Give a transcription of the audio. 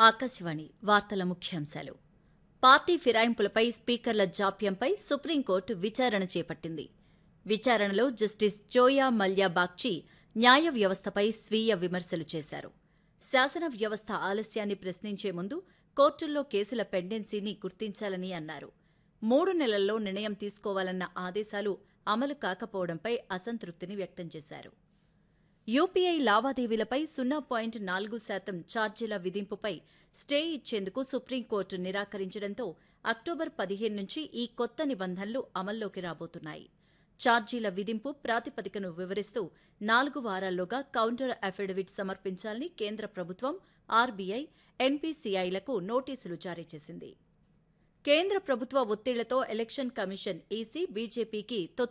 ఆకాశవాణి వార్తల ముఖ్యాంశాలు party ఫిరాయింపులపై స్పీకర్ల జాప్యంపై supreme court విచారణ చేపట్టింది విచారణలో జస్టిస్ జోయా మల్యా బాగ్చి న్యాయ వ్యవస్థపై స్వీయ విమర్శలు చేశారు శాసన వ్యవస్థ ఆలస్యాన్ని ప్రశ్నించే ముందు కోర్టుల్లో కేసుల పెండెన్సీని గుర్తించాలని అన్నారు మూడు నెలల్లో నిర్ణయం తీసుకోవాలన్న ఆదేశాలు అమలు కాకపోవడంపై అసంతృప్తిని వ్యక్తం చేశారు యూపీఐ లావాదేవీలపై సున్నా పాయింట్ నాలుగు శాతం ఛార్జీల విధింపుపై స్టే ఇచ్చేందుకు సుప్రీంకోర్టు నిరాకరించడంతో అక్టోబర్ పదిహేను నుంచి ఈ కొత్త నిబంధనలు అమల్లోకి రాబోతున్నాయి ఛార్జీల విధింపు ప్రాతిపదికను వివరిస్తూ నాలుగు వారాల్లోగా కౌంటర్ అఫిడవిట్ సమర్పించాలని కేంద్ర ప్రభుత్వం ఆర్బీఐ ఎన్పీసీఐలకు నోటీసులు జారీ చేసింది కేంద్ర ప్రభుత్వ ఒత్తిళ్లతో ఎలక్షన్ కమిషన్ ఈసీ బీజేపీకి